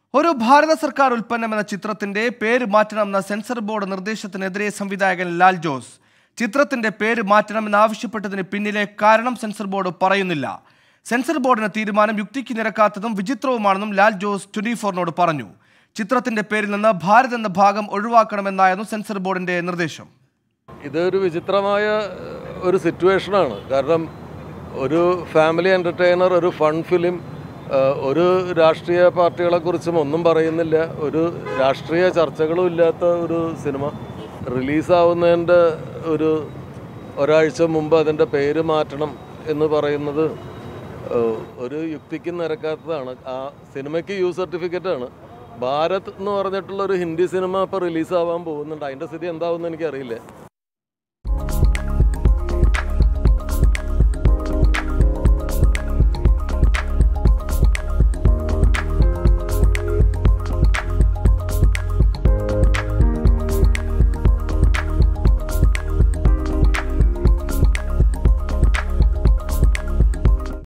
ഒരു ഭാരത സർക്കാർ ഉൽപ്പന്നം എന്ന ചിത്രത്തിന്റെ പേര് മാറ്റണമെന്ന സെൻസർ ബോർഡ് നിർദ്ദേശത്തിനെതിരെ സംവിധായകൻ ലാൽ ജോസ് ചിത്രത്തിന്റെ പേര് മാറ്റണമെന്നാവശ്യപ്പെട്ടതിന് പിന്നിലെ കാരണം സെൻസർ ബോർഡ് പറയുന്നില്ല സെൻസർ ബോർഡിന്റെ തീരുമാനം യുക്തിക്ക് നിരക്കാത്തതും വിചിത്രവുമാണെന്നും ലാൽ ജോസ് ട്വന്റി ഫോറിനോട് പറഞ്ഞു ചിത്രത്തിന്റെ പേരിൽ നിന്ന് ഭാരത് എന്ന ഭാഗം ഒഴിവാക്കണമെന്നായിരുന്നു സെൻസർ ബോർഡിന്റെ നിർദ്ദേശം ഇതൊരു വിചിത്രമായ ഏഹ്, ഒരു സിറ്റുവേഷനാണ് കാരണം ഒരു ഫാമിലി എൻ്റർടൈനർ ഒരു ഫൺ ഫിലിം ഏഹ്, ഒരു രാഷ്ട്രീയ പാർട്ടികളെക്കുറിച്ചും ഒന്നും പറയുന്നില്ല ഒരു രാഷ്ട്രീയ ചർച്ചകളും ഇല്ലാത്ത ഒരു സിനിമ റിലീസാവുന്നതിൻ്റെ ഒരു ഒരാഴ്ച മുമ്പ് അതിൻ്റെ പേര് മാറ്റണം എന്ന് പറയുന്നത് ഏഹ്, ഒരു യുക്തിക്ക് നിരക്കാത്തതാണ് ആ സിനിമയ്ക്ക് യു സർട്ടിഫിക്കറ്റ് ആണ് ഭാരത് എന്ന് പറഞ്ഞിട്ടുള്ള ഒരു ഹിന്ദി സിനിമ ഇപ്പോൾ റിലീസാവാൻ പോകുന്നുണ്ട് അതിൻ്റെ സ്ഥിതി എന്താവുമെന്ന് എനിക്കറിയില്ല